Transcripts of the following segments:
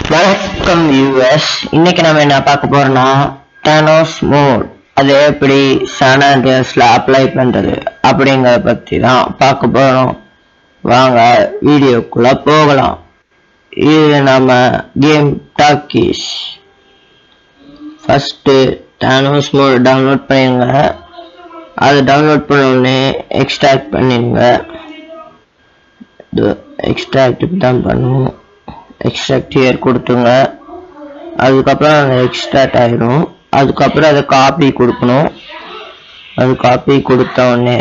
வணக்கம் யூஎஸ் இன்னைக்கு நம்ம என்ன பார்க்க போறோம்னா தானோஸ் மோட் அது எப்படி சான் ஆண்ட்ரியாஸ்ல அப்ளை பண்றது அப்படிங்கறத பத்தி தான் பார்க்க போறோம் வாங்க வீடியோக்குள்ள போகலாம் இது நம்ம game talkies first Thanos mod download பண்ணிடுங்க அது டவுன்லோட் பண்ண உடனே எக்ஸ்ட்ராக்ட் பண்ணிடுங்க எக்ஸ்ட்ராக்ட் தான் பண்ணுவோம் எக்ஸ்ட்ராக்ட் இயர் கொடுத்துங்க அதுக்கப்புறம் அது எக்ஸ்ட்ராக்ட் ஆயிடும் அதுக்கப்புறம் அதை காப்பி கொடுக்கணும் அது காப்பி கொடுத்த உடனே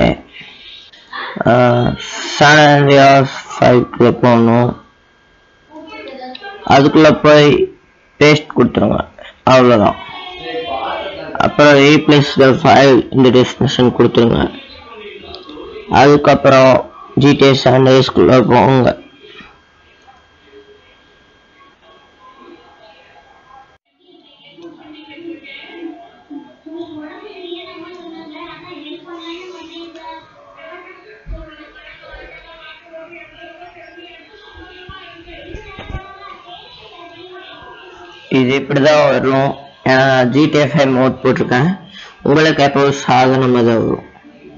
சானியா ஃபைவ்க்குள்ளே போகணும் அதுக்குள்ளே போய் பேஸ்ட் கொடுத்துருங்க அவ்வளோதான் அப்புறம் ரீப்ளேஸ் த ஃபைல் இந்த டெஸ்டினேஷன் கொடுத்துருங்க அதுக்கப்புறம் ஜிடிஏ சாண்டர்ஸ்குள்ளே போங்க இது இப்படிதான் வரும் ஏன்னா ஜிடிஏ ஃபைவ் மோட் போட்டிருக்கேன் உங்களுக்கு எப்போ சாதனம் தான் வரும்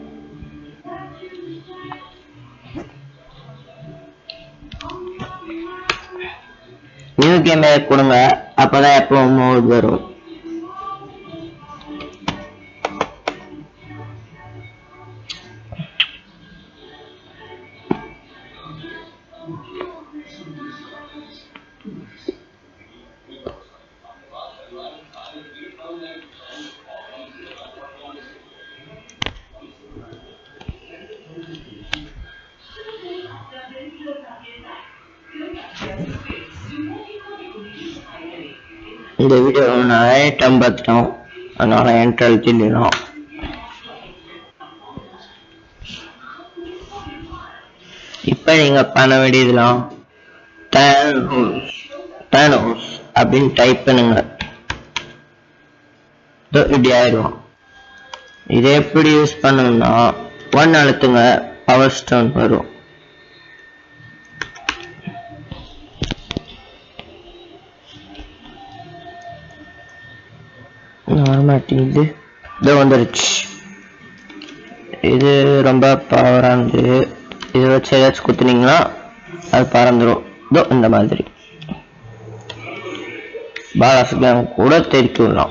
நியூ கேம் கொடுங்க அப்பதான் எப்போ மோட் வரும் இந்த வீடியோ நான் ஐட்டம் பார்த்துட்டோம் அதனால என்ட்ரு அழுத்திடலாம் இப்போ நீங்க பண்ண வேண்டியதுலாம் தானோஸ் தானோஸ் அப்படின்னு டைப் பண்ணுங்க இதோ இப்படி ஆயிடும் இதை எப்படி யூஸ் பண்ணணும்னா ஒன் அழுத்துங்க பவர் ஸ்டோன் வரும் வரமாட்டேங்குது இதோ வந்துருச்சு இது ரொம்ப பவரானது இதை வச்சு ஏதாச்சும் குத்துனீங்கன்னா அது பறந்துடும் இதோ இந்த மாதிரி பாலாசுகம் கூட தெரிவித்து விடலாம்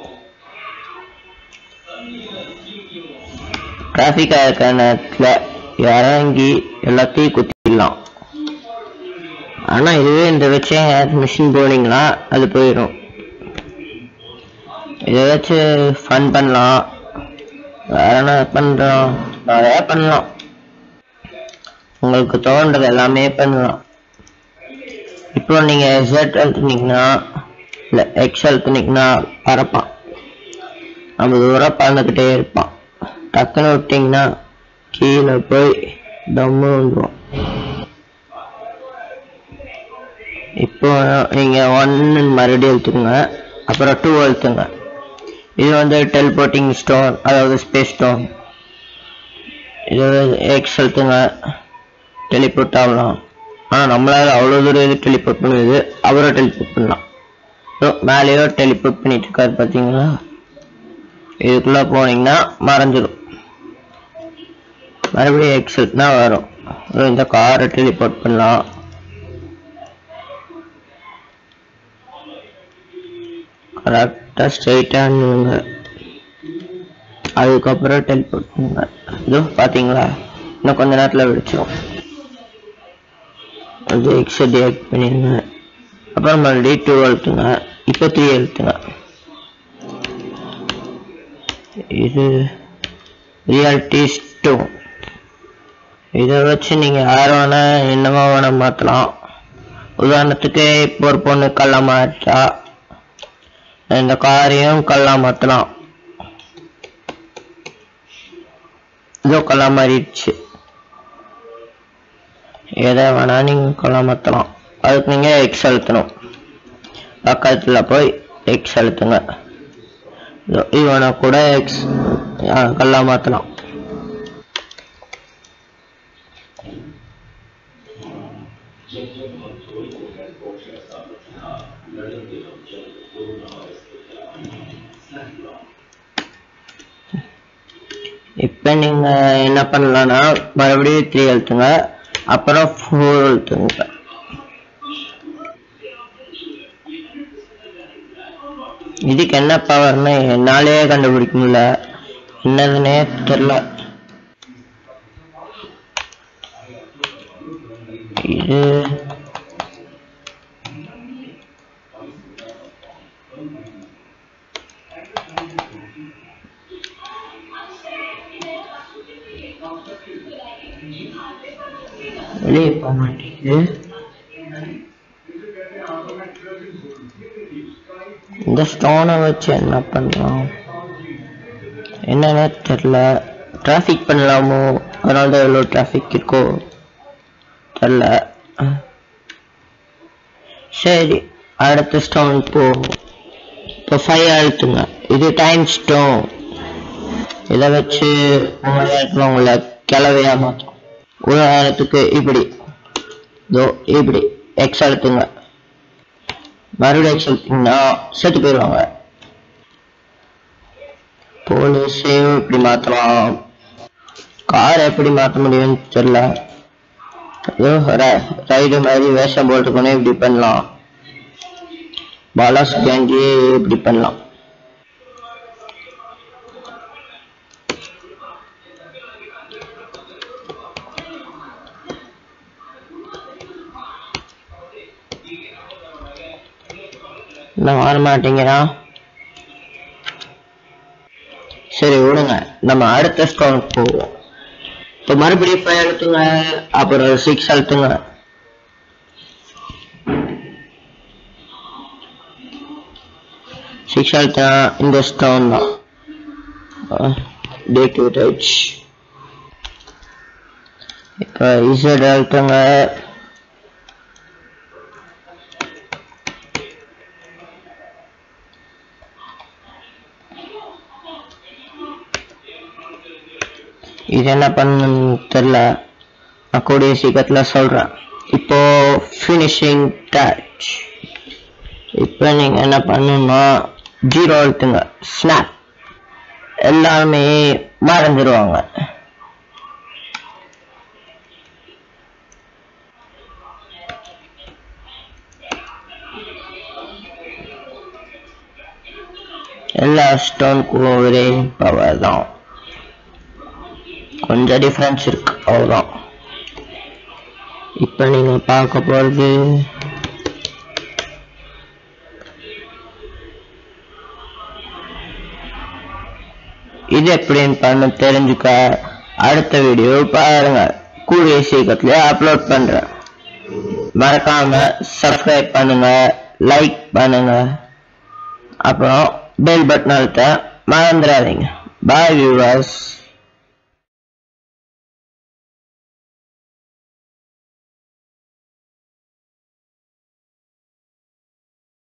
டிராஃபிக் ஆகிற நேரத்தில் இறங்கி எல்லாத்தையும் குத்திடலாம் ஆனால் இதுவே இந்த வச்சு மிஷின் போனீங்கன்னா அது போயிடும் இதை வச்சு ஃபன் பண்ணலாம் வேற என்ன பண்றோம் நிறைய பண்ணலாம் உங்களுக்கு தோன்றது எல்லாமே பண்ணலாம் இப்போ நீங்க Z அழுத்துனீங்கன்னா இல்ல எக்ஸ் அழுத்துனீங்கன்னா பறப்பான் நம்ம தூரம் பறந்துக்கிட்டே இருப்பான் டக்குன்னு விட்டீங்கன்னா கீழே போய் தம்மு வந்துடும் இப்போ நீங்க ஒன்னு மறுபடியும் எழுத்துக்குங்க அப்புறம் டூ அழுத்துங்க இது வந்து டெலிபோர்ட்டிங் ஸ்டோன் அதாவது ஸ்பேஸ் ஸ்டோன் இது எக்ஸ் அழுத்துங்க டெலிபோர்ட் ஆகலாம் ஆனால் நம்மளால அவ்வளோ தூரம் இது டெலிபோர்ட் பண்ணுது அவரும் டெலிபோர்ட் பண்ணலாம் ஸோ மேலேயோ டெலிபோர்ட் பண்ணிட்டு இருக்காரு பார்த்தீங்களா இதுக்குள்ளே போனீங்கன்னா மறைஞ்சிடும் மறுபடியும் எக்ஸ் அழுத்தினா வரும் அப்புறம் இந்த காரை டெலிபோர்ட் பண்ணலாம் கரெக்டாக ஸ்ட்ரைட்டானுங்க அதுக்கப்புறம் டெலிபோர்ட் பண்ணுங்க இதோ பார்த்தீங்களா இன்னும் கொஞ்ச நேரத்தில் வெடிச்சிடும் அது எக்ஸை டிஆக்ட் பண்ணிடுங்க அப்புறம் மறுபடியும் டூ அழுத்துங்க இப்போ த்ரீ அழுத்துங்க இது ரியாலிட்டி ஸ்டோன் இதை வச்சு நீங்கள் யார் வேணா என்னவோ வேணா மாற்றலாம் உதாரணத்துக்கு இப்போ ஒரு பொண்ணு கள்ள மாற்றா இந்த காரையும் கல்லா மாத்தலாம் இதோ கல்லா மாறிடுச்சு எதை வேணா நீங்க கல்லா மாத்தலாம் அதுக்கு நீங்க எக்ஸ் அழுத்தணும் பக்கத்துல போய் எக்ஸ் அழுத்துங்க இதோ இவனை கூட எக்ஸ் கல்லா மாத்தலாம் இப்போ நீங்க என்ன பண்ணலாம்னா மறுபடியும் த்ரீ அழுத்துங்க அப்புறம் ஃபோர் அழுத்துங்க இதுக்கு என்ன பவர்னு என்னாலே கண்டுபிடிக்க முடியல என்னதுன்னே தெரியல இது வெளியே போக மாட்டேங்குது இந்த ஸ்டோனை வச்சு என்ன பண்ணலாம் என்னன்னே தெரில டிராஃபிக் பண்ணலாமோ அதனால தான் எவ்வளோ டிராஃபிக் இருக்கோ தெரில சரி அடுத்த ஸ்டோன் போ இப்போ ஃபைவ் அழுத்துங்க இது டைம் ஸ்டோன் இதை வச்சு உங்களை இருக்கிறவங்கள கிளவையா மாற்றும் உதாரணத்துக்கு இப்படி இதோ இப்படி எக்ஸ் அழுத்துங்க மறுபடியும் எக்ஸ் அழுத்திங்கன்னா செத்து போயிடுவாங்க போலீஸையும் இப்படி மாற்றலாம் கார் எப்படி மாற்ற முடியும்னு தெரியல ஏதோ ரைடு மாதிரி வேஷம் போட்டுக்கணும் இப்படி பண்ணலாம் பாலாஸ் கேங்கி இப்படி பண்ணலாம் இன்னும் வர மாட்டேங்கிறான் சரி விடுங்க நம்ம அடுத்த ஸ்டோன் போவோம் இப்போ மறுபடியும் ஃபைவ் அழுத்துங்க அப்புறம் சிக்ஸ் அழுத்துங்க சிக்ஸ் அழுத்தா இந்த ஸ்டோன் தான் டே டூ டச் இப்போ இசட் அழுத்துங்க இது என்ன பண்ணணும்னு தெரில நான் கூடிய சீக்கிரத்தில் சொல்கிறேன் இப்போ ஃபினிஷிங் டச் இப்போ நீங்கள் என்ன பண்ணணும்னா ஜீரோ அழுத்துங்க ஸ்னாப் எல்லாருமே மறந்துடுவாங்க எல்லா ஸ்டோனுக்கும் ஒரே பவர் தான் கொஞ்சம் டிஃப்ரென்ஸ் இருக்கு அவ்வளோதான் இப்போ நீங்கள் பார்க்க போகிறது இது எப்படின்னு பண்ண தெரிஞ்சுக்க அடுத்த வீடியோ பாருங்க கூடிய சீக்கிரத்துல அப்லோட் பண்றேன் மறக்காம சப்ஸ்கிரைப் பண்ணுங்க லைக் பண்ணுங்க அப்புறம் பெல் பட்டன் அழுத்த மறந்துடாதீங்க பாய் வியூவர்ஸ்